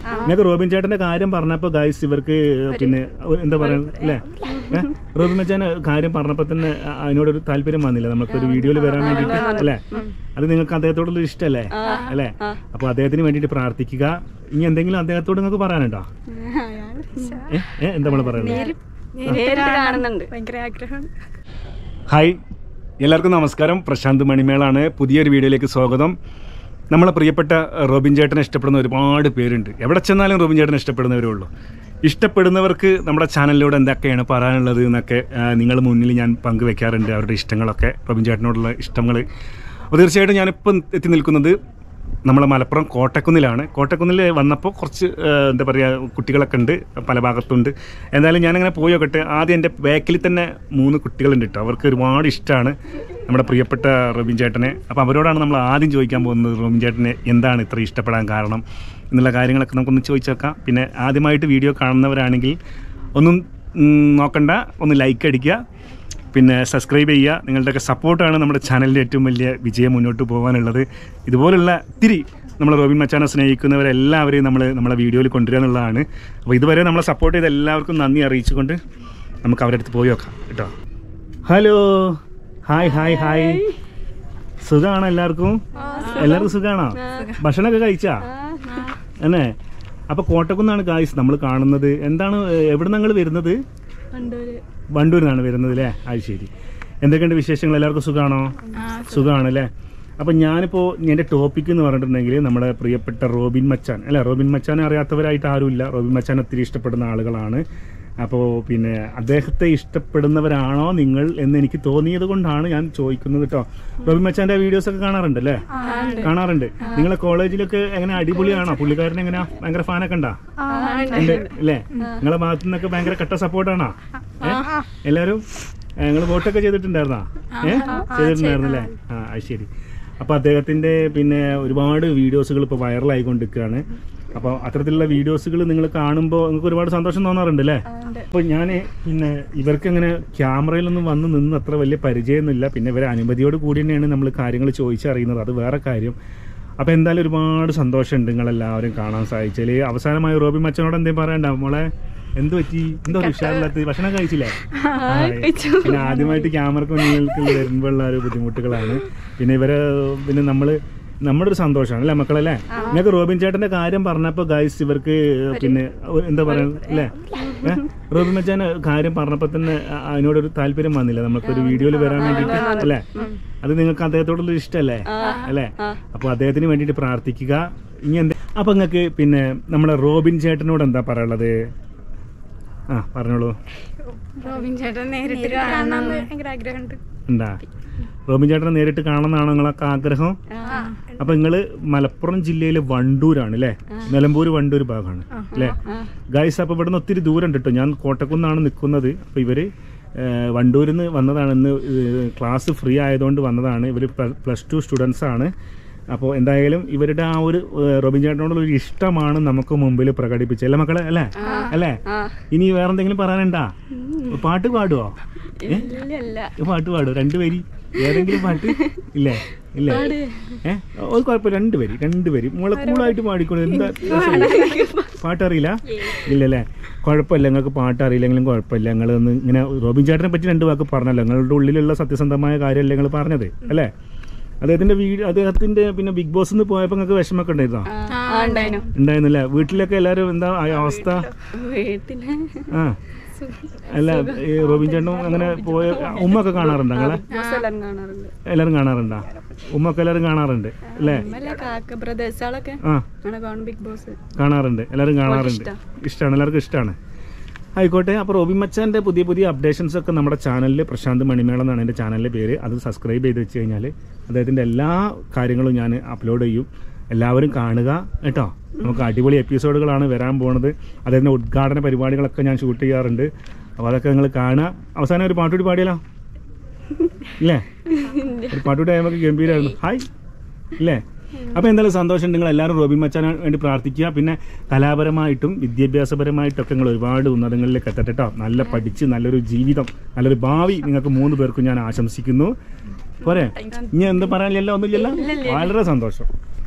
നിങ്ങൾക്ക് റോബിൻ ചേട്ടന്റെ കാര്യം പറഞ്ഞപ്പോ ഗൈസ് ഇവർക്ക് പിന്നെ ഒരു- എന്താ പറയാ അല്ലേ ഏ? റോബിൻ മച്ചാൻ കാര്യം പറഞ്ഞപ്പോ തന്നെ അ- അതിനോടൊരു താല്പര്യം വന്നില്ല നമുക്ക് ഒരു വീഡിയോയിൽ വരാൻ വേണ്ടിട്ട് അല്ലേ അത് നിങ്ങൾക്ക് അദ്ദേഹത്തോടുള്ള ഇഷ്ടമല്ലേ അല്ലേ അപ്പൊ അദ്ദേഹത്തിന് വേണ്ടിയിട്ട് പ്രാർത്ഥിക്കുക ഇനി എന്തെങ്കിലും അദ്ദേഹത്തോട് നിങ്ങൾക്ക് പറയാനുണ്ടോ ഏ? ഏ? എന്താ നമ്മൾ പറയുന്നത് നേരിട്ട് കാണുന്നുണ്ട് ഭയങ്കര ആഗ്രഹം ഹായ് എല്ലാവർക്കും നമസ്കാരം പ്രശാന്ത് മണിമേളാണ് പുതിയൊരു വീഡിയോയിലേക്ക് സ്വാഗതം നമ്മളെ പ്രിയപ്പെട്ട റോബിൻ ചേട്ടനെ ഇഷ്ടപ്പെടുന്ന ഒരുപാട് പേരുണ്ട് എവിടെ ചെന്നാലും റോബിൻ ചേട്ടനെ ഇഷ്ടപ്പെടുന്നവരേ ഉള്ളൂ ഇഷ്ടപ്പെടുന്നവർക്ക് നമ്മുടെ ചാനലിലൂടെ എന്തൊക്കെയാണ് പറയാനുള്ളത് എന്നൊക്കെ നിങ്ങൾ മുന്നിൽ ഞാൻ പങ്കുവെക്കാറുണ്ട് അവരുടെ ഇഷ്ടങ്ങളൊക്കെ റോബിൻ ചേട്ടനോടുള്ള ഇഷ്ടങ്ങൾ അപ്പോൾ തീർച്ചയായിട്ടും ഞാനിപ്പം എത്തി നിൽക്കുന്നത് നമ്മളെ മലപ്പുറം കോട്ടക്കുന്നിലാണ് കോട്ടക്കുന്നിൽ വന്നപ്പോൾ കുറച്ച് ആ, എന്താ പറയുക കുട്ടികളൊക്കെ ഉണ്ട് പല ഭാഗത്തുണ്ട് എന്തായാലും ഞാനിങ്ങനെ പോയി നോക്കട്ടെ ആദ്യം എൻ്റെ ബാക്കിൽ തന്നെ മൂന്ന് കുട്ടികളുണ്ട് കേട്ടോ അവർക്ക് ഒരുപാട് ഇഷ്ടമാണ് നമ്മുടെ പ്രിയപ്പെട്ട റോബിൻ ചേട്ടനെ അപ്പോൾ അവരോടാണ് നമ്മൾ ആദ്യം ചോദിക്കാൻ പോകുന്നത് റോബിൻ ചേട്ടനെ എന്താണ് ഇത്ര ഇഷ്ടപ്പെടാൻ കാരണം എന്നുള്ള കാര്യങ്ങളൊക്കെ നമുക്കൊന്ന് ചോദിച്ചു നോക്കാം പിന്നെ ആദ്യമായിട്ട് വീഡിയോ കാണുന്നവരാണെങ്കിൽ ഒന്നും ഉം, നോക്കണ്ട ഒന്ന് ലൈക്ക് അടിക്കുക പിന്നെ സബ്സ്ക്രൈബ് ചെയ്യുക നിങ്ങളുടെയൊക്കെ സപ്പോർട്ടാണ് നമ്മുടെ ചാനലിൻ്റെ ഏറ്റവും വലിയ വിജയം മുന്നോട്ട് പോകാനുള്ളത് ഇതുപോലുള്ള ഒത്തിരി നമ്മൾ റോബിൻ മച്ചാനെ സ്നേഹിക്കുന്നവരെല്ലാവരെയും നമ്മൾ നമ്മളെ വീഡിയോയിൽ കൊണ്ടുവരിക എന്നുള്ളതാണ് അപ്പോൾ ഇതുവരെ നമ്മളെ സപ്പോർട്ട് ചെയ്ത എല്ലാവർക്കും നന്ദി അറിയിച്ചുകൊണ്ട് നമുക്ക് അവരുടെ അടുത്ത് പോയി നോക്കാം കേട്ടോ ഹലോ ഹായ് ഹായ് ഹായ് സുഖമാണോ എല്ലാവർക്കും എല്ലാവർക്കും സുഖമാണോ ഭക്ഷണമൊക്കെ കഴിച്ചാ അല്ലേ അപ്പോൾ കോട്ടക്കുന്നാണ് ഗായ്സ് നമ്മൾ കാണുന്നത് എന്താണ് എവിടെ നിങ്ങൾ വരുന്നത് വണ്ടൂരിൽ നിന്നാണ് വരുന്നത് അല്ലേ അത് ശരി എന്തൊക്കെയുണ്ട് വിശേഷങ്ങൾ എല്ലാവർക്കും സുഖമാണോ സുഖമാണ് അല്ലേ അപ്പം ഞാനിപ്പോൾ എൻ്റെ ടോപ്പിക് എന്ന് പറഞ്ഞിട്ടുണ്ടെങ്കിൽ നമ്മുടെ പ്രിയപ്പെട്ട റോബിൻ മച്ചാൻ അല്ലേ റോബിൻ മച്ചാനെ അറിയാത്തവരായിട്ട് ആരുമില്ല റോബിൻ മച്ചാൻ ഒത്തിരി ഇഷ്ടപ്പെടുന്ന ആളുകളാണ് അപ്പോൾ പിന്നെ അദ്ദേഹത്തെ ഇഷ്ടപ്പെടുന്നവരാണോ നിങ്ങൾ എന്ന് എനിക്ക് തോന്നിയത് കൊണ്ടാണ് ഞാൻ ചോദിക്കുന്നത് കേട്ടോ റോബിൻ മച്ചാൻ്റെ വീഡിയോസ് ഒക്കെ കാണാറുണ്ട് അല്ലേ കാണാറുണ്ട് നിങ്ങളെ കോളേജിലൊക്കെ എങ്ങനെ അടിപൊളിയാണോ പുള്ളിക്കാരൻ എങ്ങനെ ഭയങ്കര ഫാനൊക്കെ ഉണ്ടാ ഉണ്ട് അല്ലേ നിങ്ങളെ ഭാഗത്തു നിന്നൊക്കെ ഭയങ്കര കട്ട സപ്പോർട്ടാണോ എല്ലാവരും നിങ്ങൾ വോട്ടൊക്കെ ചെയ്തിട്ടുണ്ടായിരുന്നാ ഏഹ് ചെയ്തിട്ടുണ്ടായിരുന്നു അല്ലേ ആ അത് ശരി അപ്പൊ അദ്ദേഹത്തിന്റെ പിന്നെ ഒരുപാട് വീഡിയോസുകൾ ഇപ്പോൾ വൈറലായിക്കൊണ്ടിരിക്കുകയാണ് അപ്പോൾ അത്തരത്തിലുള്ള വീഡിയോസുകൾ നിങ്ങൾ കാണുമ്പോൾ നിങ്ങൾക്ക് ഒരുപാട് സന്തോഷം തോന്നാറുണ്ട് അല്ലേ അപ്പോൾ ഞാൻ പിന്നെ ഇവർക്ക് അങ്ങനെ ക്യാമറയിലൊന്നും വന്ന് നിന്ന് അത്ര വലിയ പരിചയമൊന്നുമില്ല പിന്നെ ഇവരെ അനുമതിയോട് കൂടി തന്നെയാണ് നമ്മൾ കാര്യങ്ങൾ ചോദിച്ചറിയുന്നത് അത് വേറെ കാര്യം അപ്പോൾ എന്തായാലും ഒരുപാട് സന്തോഷമുണ്ട് നിങ്ങളെല്ലാവരും കാണാൻ സാധിച്ചാൽ അവസാനമായി റോബി മച്ചനോട് എന്തെങ്കിലും പറയണ്ട മോളെ എന്ത് പറ്റി എന്തോ ഒരു ഉഷാറില്ലാത്ത ഭക്ഷണം കഴിച്ചില്ലേ ആയി. പിന്നെ ആദ്യമായിട്ട് ക്യാമറക്ക് മുന്നിലേക്ക് വരുമ്പോഴുള്ള ഒരു ബുദ്ധിമുട്ടുകളാണ് പിന്നെ ഇവരെ പിന്നെ നമ്മള് നമ്മുടെ ഒരു സന്തോഷമാണ് അല്ലേ മക്കളല്ലേ നിങ്ങൾക്ക് റോബിൻ ചേട്ടന്റെ കാര്യം പറഞ്ഞപ്പോ ഗൈസ് ഇവർക്ക് പിന്നെ ഒരു- എന്താ പറയാ അല്ലേ ഏ? റോബിൻ മച്ചാൻ കാര്യം പറഞ്ഞപ്പോ തന്നെ അ- അതിനോടൊരു താല്പര്യം വന്നില്ല നമുക്കൊരു വീഡിയോയിൽ വരാൻ വേണ്ടിട്ട് അല്ലേ അത് നിങ്ങൾക്ക് അദ്ദേഹത്തോടുള്ള ഇഷ്ടമല്ലേ അല്ലേ അപ്പൊ അദ്ദേഹത്തിന് വേണ്ടിയിട്ട് പ്രാർത്ഥിക്കുക ഇനി എന്താ അപ്പൊ നിങ്ങൾക്ക് പിന്നെ നമ്മുടെ റോബിൻ ചേട്ടനോട് എന്താ പറയാനുള്ളത് ആ പറഞ്ഞോളൂ റോബിൻ ചേട്ടൻ നേരിട്ട് കാണാന്ന് ഭയങ്കര ആഗ്രഹമുണ്ട് ഉണ്ടാ റോബിൻ ചേട്ടനെ നേരിട്ട് കാണണമെന്നാണ് നിങ്ങളൊക്കെ ആഗ്രഹം അപ്പൊ നിങ്ങള് മലപ്പുറം ജില്ലയിലെ വണ്ടൂരാണ് അല്ലേ നിലമ്പൂർ വണ്ടൂർ ഭാഗമാണ് അല്ലേ ഗൈസ് അപ്പൊ ഇവിടുന്ന് ഒത്തിരി ദൂരം ഉണ്ട് കേട്ടോ ഞാൻ കോട്ടക്കുന്നാണ് നിൽക്കുന്നത് അപ്പൊ ഇവര് ഏഹ്, വണ്ടൂരിൽ നിന്ന് വന്നതാണ് ഇന്ന് ഏഹ്, ക്ലാസ് ഫ്രീ ആയതുകൊണ്ട് വന്നതാണ് ഇവർ പ്ലസ് ടു സ്റ്റുഡൻസ് ആണ് അപ്പോൾ എന്തായാലും ഇവരുടെ ആ ഒരു ഏഹ്, റോബിൻ ചേട്ടനോടുള്ള ഒരു ഇഷ്ടമാണ് നമുക്ക് മുമ്പിൽ പ്രകടിപ്പിച്ചത് അല്ലേ മക്കളെ അല്ലേ അല്ലേ ഇനി വേറെ എന്തെങ്കിലും പറയാനുണ്ടാ പാട്ട് പാടുവോ ഏ? പാട്ട് പാടുവോ രണ്ടുപേരി ഏതെങ്കിലും പാട്ട് ഇല്ലേ ഇല്ലേ ഏഹ് ഒരു കുഴപ്പം രണ്ടുപേരി രണ്ടുപേരി മോളെ കൂളായിട്ട് പാടിക്കോളൂ എന്താ രസമില്ല. പാട്ടറിയില്ല ഇല്ലല്ലേ കുഴപ്പമില്ല നിങ്ങൾക്ക് പാട്ട് അറിയില്ലെങ്കിലും കുഴപ്പമില്ല നിങ്ങൾ ഒന്ന് ഇങ്ങനെ റോബിൻ ചേട്ടനെ പറ്റി രണ്ട് വാക്ക് പറഞ്ഞല്ലോ നിങ്ങളുടെ ഉള്ളിലുള്ള സത്യസന്ധമായ കാര്യമല്ലേ നിങ്ങൾ പറഞ്ഞത് അല്ലേ അദ്ദേഹത്തിന്റെ വീട് അദ്ദേഹത്തിന്റെ പിന്നെ ബിഗ് ബോസ് നിന്ന് പോയപ്പോൾ നിങ്ങൾക്ക് വിഷമൊക്കെ ഉണ്ടായിരുന്നോ ഉണ്ടായിരുന്നു ഉണ്ടായിരുന്നില്ലേ വീട്ടിലൊക്കെ എല്ലാവരും എന്താ ആ അവസ്ഥ വീട്ടില് ആ അല്ല ഈ റോബിൻ ചേട്ടനും അങ്ങനെ പോയ ഉമ്മ ഒക്കെ കാണാറുണ്ടോ നിങ്ങളെ എല്ലാരും കാണാറുണ്ട് എല്ലാവരും കാണാറുണ്ടോ ഉമ്മ ഒക്കെ എല്ലാവരും കാണാറുണ്ട് അല്ലേ അല്ല കാക്ക ബ്രദേഴ്സുകളൊക്കെ ആ അങ്ങനെ കാണും ബിഗ് ബോസ് കാണാറുണ്ട് എല്ലാവരും കാണാറുണ്ട് ഇഷ്ടമാണ് എല്ലാവർക്കും ഇഷ്ടമാണ് ആയിക്കോട്ടെ അപ്പോൾ റോബി മച്ചാൻ്റെ പുതിയ പുതിയ അപ്ഡേഷൻസ് ഒക്കെ നമ്മുടെ ചാനലിൽ പ്രശാന്ത് മണിമേള എന്നാണ് എൻ്റെ ചാനലിൻ്റെ പേര് അത് സബ്സ്ക്രൈബ് ചെയ്ത് വെച്ച് കഴിഞ്ഞാൽ അദ്ദേഹത്തിൻ്റെ എല്ലാ കാര്യങ്ങളും ഞാൻ അപ്ലോഡ് ചെയ്യും എല്ലാവരും കാണുക കേട്ടോ നമുക്ക് അടിപൊളി എപ്പിസോഡുകളാണ് വരാൻ പോണത് അദ്ദേഹത്തിൻ്റെ ഉദ്ഘാടന പരിപാടികളൊക്കെ ഞാൻ ഷൂട്ട് ചെയ്യാറുണ്ട് അപ്പോൾ അതൊക്കെ നിങ്ങൾ കാണുക അവസാനം ഒരു പാട്ടുകൂടി പാടിയാലോ ഇല്ലേ ഒരു പാട്ടുകൂടി ആയാൽ നമുക്ക് ഗംഭീരമായിരുന്നു ഹായ് ഇല്ലേ അപ്പോൾ എന്തായാലും സന്തോഷം നിങ്ങൾ എല്ലാവരും റോബിൻ മച്ചാന് വേണ്ടി പ്രാർത്ഥിക്കുക പിന്നെ കലാപരമായിട്ടും വിദ്യാഭ്യാസപരമായിട്ടൊക്കെ നിങ്ങൾ ഒരുപാട് ഉന്നതങ്ങളിലേക്ക് എത്തട്ടെ കേട്ടോ നല്ല പഠിച്ച് നല്ലൊരു ജീവിതം നല്ലൊരു ഭാവി നിങ്ങൾക്ക് മൂന്ന് പേർക്കും ഞാൻ ആശംസിക്കുന്നു പോരെ ഇനി എന്ത് പറയാനില്ലല്ലോ ഒന്നുമില്ലല്ലോ വളരെ സന്തോഷം